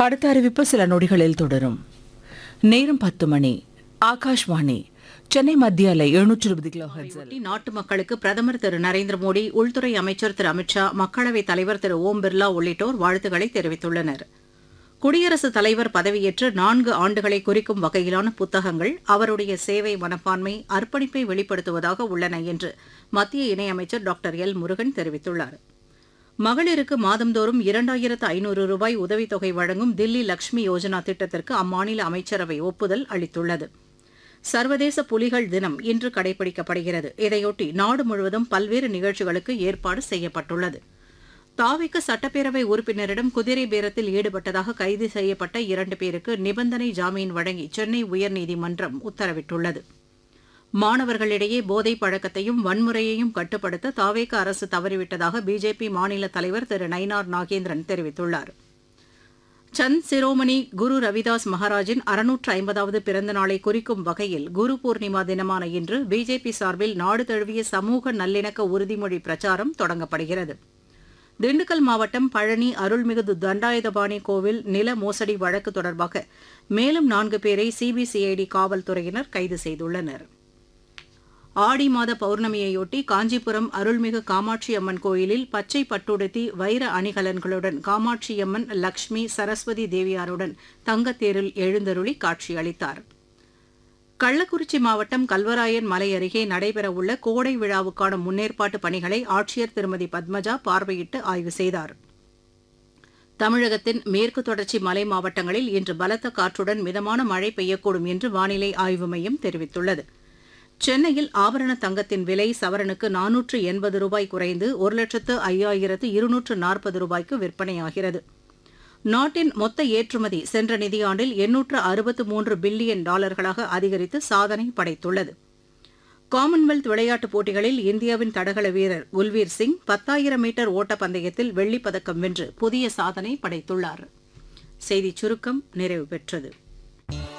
அடுத்த அறிவிப்பு சில நொடிகளில் தொடரும் நேரம் பத்து மணி ஆகாஷ்வாணி சென்னை மத்திய அலை எழுநூற்று இருபது கிலோ ஹெர்ட்ஸில் ஒட்டி நாட்டு மக்களுக்கு பிரதமர் திரு நரேந்திர மோடி உள்துறை அமைச்சர் திரு அமித்ஷா மக்களவைத் தலைவர் திரு ஓம் பிர்லா உள்ளிட்டோர் வாழ்த்துக்களை தெரிவித்துள்ளனர் குடியரசுத் தலைவர் பதவியேற்று நான்கு ஆண்டுகளை குறிக்கும் வகையிலான புத்தகங்கள் அவருடைய சேவை மனப்பான்மை அர்ப்பணிப்பை வெளிப்படுத்துவதாக உள்ளன என்று மத்திய இணையமைச்சர் டாக்டர் எல் முருகன் தெரிவித்துள்ளார் மகளிருக்கு மாதந்தோறும் இரண்டாயிரத்து ஐநூறு ரூபாய் உதவித்தொகை வழங்கும் தில்லி லக்ஷ்மி யோஜனா திட்டத்திற்கு அம்மாநில அமைச்சரவை ஒப்புதல் அளித்துள்ளது சர்வதேச புலிகள் தினம் இன்று கடைபிடிக்கப்படுகிறது இதையொட்டி நாடு முழுவதும் பல்வேறு நிகழ்ச்சிகளுக்கு ஏற்பாடு செய்யப்பட்டுள்ளது தாவிக்க சட்டப்பேரவை உறுப்பினரிடம் குதிரை பேரத்தில் ஈடுபட்டதாக கைது செய்யப்பட்ட இரண்டு பேருக்கு நிபந்தனை ஜாமீன் வழங்கி சென்னை உயர்நீதிமன்றம் உத்தரவிட்டுள்ளது மாணவர்களிடையே போதைப் பழக்கத்தையும் வன்முறையையும் கட்டுப்படுத்த தாவேக அரசு தவறிவிட்டதாக பிஜேபி மாநில தலைவர் திரு நயினார் நாகேந்திரன் தெரிவித்துள்ளார் சந்த் சிரோமணி குரு ரவிதாஸ் மகாராஜின் அறுநூற்று ஐம்பதாவது பிறந்த நாளை குறிக்கும் வகையில் குரு பூர்ணிமா தினமான இன்று பிஜேபி சார்பில் நாடு தழுவிய சமூக நல்லிணக்க உறுதிமொழி பிரச்சாரம் தொடங்கப்படுகிறது திண்டுக்கல் மாவட்டம் பழனி அருள்மிகு தண்டாயுதபாணி கோவில் நில மோசடி வழக்கு தொடர்பாக மேலும் நான்கு பேரை சிபிசிஐடி காவல்துறையினர் கைது செய்துள்ளனர் ஆடி மாத பௌர்ணமியையொட்டி காஞ்சிபுரம் அருள்மிகு காமாட்சி அம்மன் கோயிலில் பச்சை பட்டுடுத்தி வைர அணிகலன்களுடன் காமாட்சியம்மன் லக்ஷ்மி சரஸ்வதி தேவியாருடன் தங்கத்தேரில் எழுந்தருளி காட்சியளித்தார் கள்ளக்குறிச்சி மாவட்டம் கல்வராயன் மலை அருகே நடைபெறவுள்ள கோடை விழாவுக்கான முன்னேற்பாட்டு பணிகளை ஆட்சியர் திருமதி பத்மஜா பார்வையிட்டு ஆய்வு செய்தார் தமிழகத்தின் மேற்கு தொடர்ச்சி மலை மாவட்டங்களில் இன்று பலத்த காற்றுடன் மிதமான மழை பெய்யக்கூடும் என்று வானிலை ஆய்வு மையம் தெரிவித்துள்ளது சென்னையில் ஆபரண தங்கத்தின் விலை சவரனுக்கு நானூற்று எண்பது ரூபாய் குறைந்து ஒரு லட்சத்து ஐயாயிரத்து இருநூற்று நாற்பது ரூபாய்க்கு விற்பனையாகிறது நாட்டின் மொத்த ஏற்றுமதி சென்ற நிதியாண்டில் எண்ணூற்று அறுபத்து மூன்று பில்லியன் டாலர்களாக அதிகரித்து சாதனை படைத்துள்ளது காமன்வெல்த் விளையாட்டுப் போட்டிகளில் இந்தியாவின் தடகள வீரர் உல்வீர் சிங் பத்தாயிரம் மீட்டர் ஓட்டப்பந்தயத்தில் வெள்ளிப் பதக்கம் வென்று புதிய சாதனை படைத்துள்ளார் செய்திச் சுருக்கம் நிறைவு பெற்றது